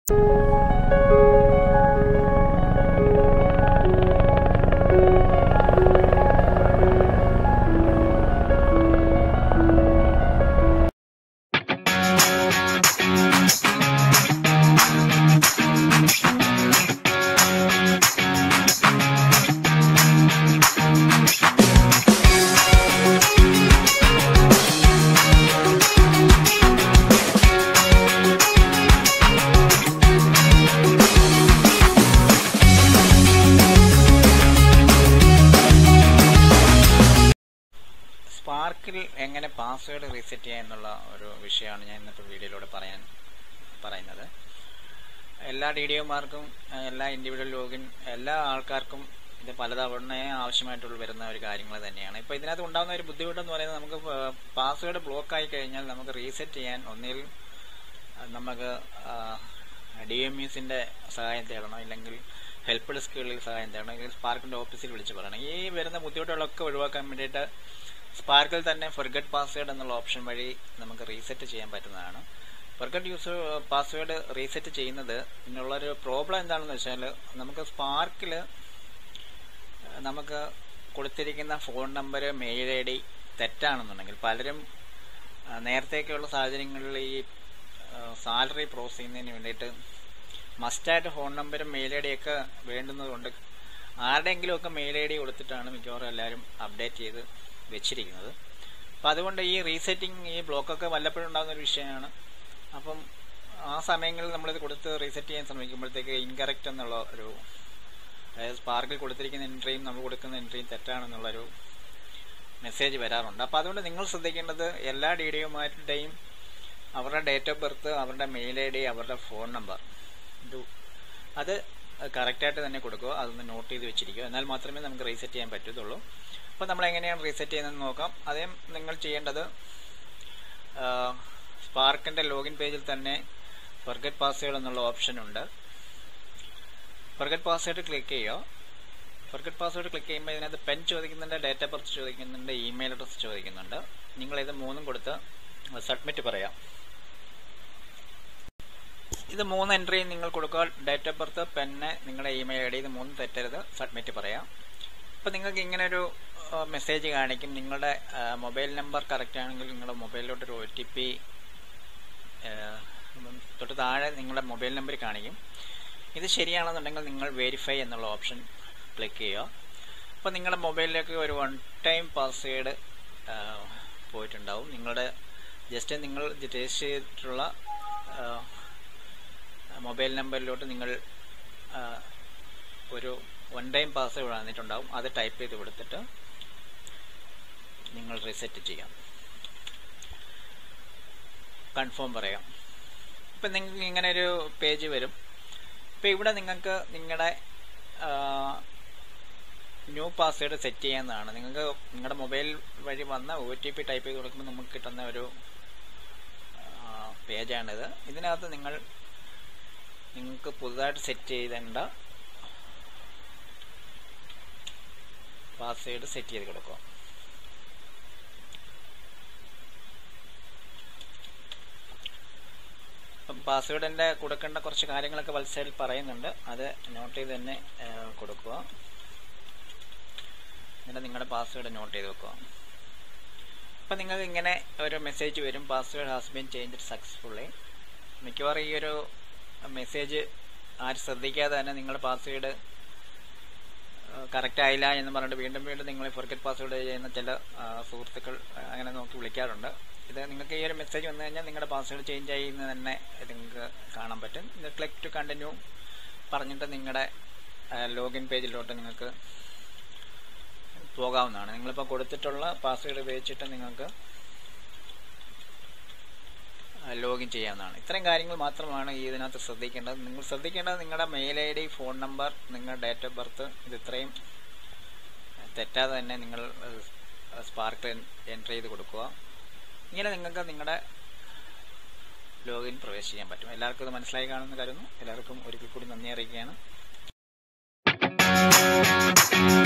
സ്പാർക്കിൽ എങ്ങനെ password reset ചെയ്യാം എന്നുള്ള ഒരു വിഷയമാണ് ഞാൻ ഇന്നത്തെ വീഡിയോയിലൂടെ പറയാൻ പറയുന്നത് എല്ലാ ഡി ഡി ഒമാർക്കും എല്ലാ ഇൻഡിവിജ്വൽ ലോഗിൻ എല്ലാ ആൾക്കാർക്കും ഇത് പലതവണ ആവശ്യമായിട്ടുള്ള വരുന്ന ഒരു കാര്യങ്ങൾ തന്നെയാണ് ഇപ്പോൾ ഇതിനകത്ത് ഉണ്ടാകുന്ന ഒരു ബുദ്ധിമുട്ടെന്ന് പറയുന്നത് നമുക്ക് പാസ്വേഡ് ബ്ലോക്ക് ആയി കഴിഞ്ഞാൽ നമുക്ക് റീസെറ്റ് ചെയ്യാൻ ഒന്നിൽ നമുക്ക് ഡി എം യുസിന്റെ സഹായം തേടണം ഇല്ലെങ്കിൽ ഹെൽപ്പ് ഡെസ്കുകളിൽ സഹായം തേടണം അല്ലെങ്കിൽ സ്പാർക്കിന്റെ ഓഫീസിൽ വിളിച്ച് പറയണം ഈ വരുന്ന ബുദ്ധിമുട്ടുകളൊക്കെ ഒഴിവാക്കാൻ വേണ്ടിയിട്ട് സ്പാർക്കിൽ തന്നെ ഫൊർഗറ്റ് പാസ്വേഡ് എന്നുള്ള ഓപ്ഷൻ വഴി നമുക്ക് റീസെറ്റ് ചെയ്യാൻ പറ്റുന്നതാണ് ഫൊർഗറ്റ് യൂസ് പാസ്വേഡ് റീസെറ്റ് ചെയ്യുന്നത് ഇതിനുള്ളൊരു പ്രോബ്ലം എന്താണെന്ന് വെച്ചാൽ നമുക്ക് സ്പാർക്കിൽ നമുക്ക് കൊടുത്തിരിക്കുന്ന phone number mail I D തെറ്റാണെന്നുണ്ടെങ്കിൽ പലരും നേരത്തേക്കുള്ള സാഹചര്യങ്ങളിൽ ഈ സാലറി പ്രോസസ് ചെയ്യുന്നതിന് വേണ്ടിയിട്ട് മസ്റ്റായിട്ട് ഫോൺ നമ്പരും മെയിൽ ഐ ഡിയൊക്കെ വേണ്ടുന്നതുകൊണ്ട് ആരുടെയെങ്കിലുമൊക്കെ മെയിൽ ഐ ഡി കൊടുത്തിട്ടാണ് മിക്കവാറും എല്ലാവരും അപ്ഡേറ്റ് ചെയ്ത് വെച്ചിരിക്കുന്നത് അപ്പം അതുകൊണ്ട് ഈ റീസെറ്റിംഗ് ഈ ബ്ലോക്കൊക്കെ വല്ലപ്പോഴും ഉണ്ടാകുന്ന ഒരു വിഷയമാണ് അപ്പം ആ സമയങ്ങളിൽ നമ്മളിത് കൊടുത്ത് റീസെറ്റ് ചെയ്യാൻ ശ്രമിക്കുമ്പോഴത്തേക്ക് ഇൻകറക്റ്റ് എന്നുള്ള ഒരു അതായത് സ്പാർക്കിൽ കൊടുത്തിരിക്കുന്ന എൻട്രിയും നമ്മൾ കൊടുക്കുന്ന എൻട്രിയും തെറ്റാണെന്നുള്ളൊരു മെസ്സേജ് വരാറുണ്ട് അപ്പോൾ അതുകൊണ്ട് നിങ്ങൾ ശ്രദ്ധിക്കേണ്ടത് എല്ലാ ഡി ഡി ഒമാരുടെയും അവരുടെ ഡേറ്റ് ഓഫ് ബർത്ത് അവരുടെ മെയിൽ ഐ ഡി അവരുടെ ഫോൺ നമ്പർ ഇത് അത് കറക്റ്റായിട്ട് തന്നെ കൊടുക്കുക അതൊന്ന് നോട്ട് ചെയ്ത് വെച്ചിരിക്കുക എന്നാൽ മാത്രമേ നമുക്ക് റീസെറ്റ് ചെയ്യാൻ പറ്റത്തുള്ളൂ അപ്പോൾ നമ്മൾ എങ്ങനെയാണ് റീസെറ്റ് ചെയ്യുന്നതെന്ന് നോക്കാം അതേ നിങ്ങൾ ചെയ്യേണ്ടത് സ്പാർക്കിൻ്റെ ലോഗിൻ പേജിൽ തന്നെ ഫർഗറ്റ് പാസ്വേഡ് എന്നുള്ള ഓപ്ഷൻ ഉണ്ട് ഫർഗറ്റ് പാസ്വേഡ് ക്ലിക്ക് ചെയ്യുക ഫർഗറ്റ് പാസ്വേഡ് ക്ലിക്ക് ചെയ്യുമ്പോൾ ഇതിനകത്ത് പെൻ ചോദിക്കുന്നുണ്ട് ഡേറ്റ് ഓഫ് ബർത്ത് ചോദിക്കുന്നുണ്ട് ഇമെയിൽ അഡ്രസ് ചോദിക്കുന്നുണ്ട് നിങ്ങൾ ഇത് മൂന്നും കൊടുത്ത് സബ്മിറ്റ് പറയാം ഇത് മൂന്ന് എൻട്രി നിങ്ങൾ കൊടുക്കുക ഡേറ്റ് ഓഫ് ബർത്ത് പെന്ന് നിങ്ങളുടെ ഇമെയിൽ ഐ ഡി ഇത് മൂന്നും തെറ്റരുത് സബ്മിറ്റ് പറയാം അപ്പോൾ നിങ്ങൾക്ക് ഇങ്ങനെ ഒരു മെസ്സേജ് കാണിക്കും നിങ്ങളുടെ മൊബൈൽ നമ്പർ കറക്റ്റ് ആണെങ്കിൽ നിങ്ങളുടെ മൊബൈലിലോട്ട് ഒരു ഒ ടി പി തൊട്ട് താഴെ നിങ്ങളുടെ മൊബൈൽ നമ്പർ കാണിക്കും ഇത് ശരിയാണെന്നുണ്ടെങ്കിൽ നിങ്ങൾ വെരിഫൈ എന്നുള്ള ഓപ്ഷൻ ക്ലിക്ക് ചെയ്യുക അപ്പോൾ നിങ്ങളുടെ മൊബൈലിലേക്ക് ഒരു വൺ ടൈം പാസ്വേഡ് പോയിട്ടുണ്ടാവും നിങ്ങളുടെ ജസ്റ്റ് നിങ്ങൾ രജിസ്റ്റർ ചെയ്തിട്ടുള്ള മൊബൈൽ നമ്പറിലോട്ട് നിങ്ങൾ ഒരു വൺ ടൈം പാസ്വേഡ് വന്നിട്ടുണ്ടാവും അത് ടൈപ്പ് ചെയ്ത് കൊടുത്തിട്ട് നിങ്ങൾ റീസെറ്റ് ചെയ്യാം കൺഫേം പറയാം ഇപ്പം നിങ്ങൾക്ക് ഇങ്ങനെ ഒരു പേജ് വരും ഇപ്പം ഇവിടെ നിങ്ങൾക്ക് നിങ്ങളുടെ ന്യൂ പാസ്വേഡ് സെറ്റ് ചെയ്യാവുന്നതാണ് നിങ്ങൾക്ക് നിങ്ങളുടെ മൊബൈൽ വഴി വന്ന ഒ ടി പി ടൈപ്പ് ചെയ്ത് കൊടുക്കുമ്പോൾ നമുക്ക് കിട്ടുന്ന ഒരു പേജാണിത് ഇതിനകത്ത് നിങ്ങൾ നിങ്ങൾക്ക് പുതുതായിട്ട് സെറ്റ് ചെയ്തേണ്ട പാസ്വേഡ് സെറ്റ് ചെയ്ത് കൊടുക്കുക അപ്പം പാസ്വേഡിൻ്റെ കൊടുക്കേണ്ട കുറച്ച് കാര്യങ്ങളൊക്കെ വത്സൈഡിൽ പറയുന്നുണ്ട് അത് നോട്ട് ചെയ്ത് തന്നെ കൊടുക്കുക എന്നിട്ട് നിങ്ങളുടെ പാസ്വേഡ് നോട്ട് ചെയ്ത് വെക്കുക അപ്പം നിങ്ങൾക്ക് ഇങ്ങനെ ഒരു മെസ്സേജ് വരും password has been change successfully മിക്കവാറും ഈ ഒരു മെസ്സേജ് ആരും ശ്രദ്ധിക്കാതെ തന്നെ നിങ്ങളുടെ പാസ്വേഡ് കറക്റ്റ് ആയില്ല എന്ന് പറഞ്ഞിട്ട് വീണ്ടും വീണ്ടും നിങ്ങൾ ഫൊർഗറ്റ് പാസ്വേഡ് ചെയ്യുന്ന ചില സുഹൃത്തുക്കൾ അങ്ങനെ നോക്കി വിളിക്കാറുണ്ട് ഇത് നിങ്ങൾക്ക് ഈ ഒരു മെസ്സേജ് വന്നു കഴിഞ്ഞാൽ നിങ്ങളുടെ പാസ്വേഡ് ചേഞ്ച് ആയി എന്ന് തന്നെ നിങ്ങൾക്ക് കാണാൻ പറ്റും ഇത് ക്ലിക്ക് ടു കണ്ടിന്യൂ പറഞ്ഞിട്ട് നിങ്ങളുടെ ലോഗിൻ പേജിലോട്ട് നിങ്ങൾക്ക് പോകാവുന്നതാണ് നിങ്ങളിപ്പോൾ കൊടുത്തിട്ടുള്ള പാസ്വേഡ് ഉപയോഗിച്ചിട്ട് നിങ്ങൾക്ക് ലോഗിൻ ചെയ്യാവുന്നതാണ് ഇത്രയും കാര്യങ്ങൾ മാത്രമാണ് ഈ ഇതിനകത്ത് ശ്രദ്ധിക്കേണ്ടത് നിങ്ങൾ ശ്രദ്ധിക്കേണ്ടത് നിങ്ങളുടെ mail I D phone number നിങ്ങളുടെ ഡേറ്റ് ഓഫ് ബർത്ത് ഇത് ഇത്രയും തെറ്റാതെ തന്നെ നിങ്ങൾ സ്പാർക്ക് എൻ്റർ ചെയ്ത് കൊടുക്കുക ഇങ്ങനെ നിങ്ങൾക്ക് നിങ്ങളുടെ ലോഗിൻ പ്രവേശിക്കാൻ പറ്റും എല്ലാവർക്കും ഇത് മനസ്സിലായി കാണുമെന്ന് കരുതുന്നു എല്ലാവർക്കും ഒരിക്കൽ കൂടി നന്ദി അറിയിക്കുകയാണ്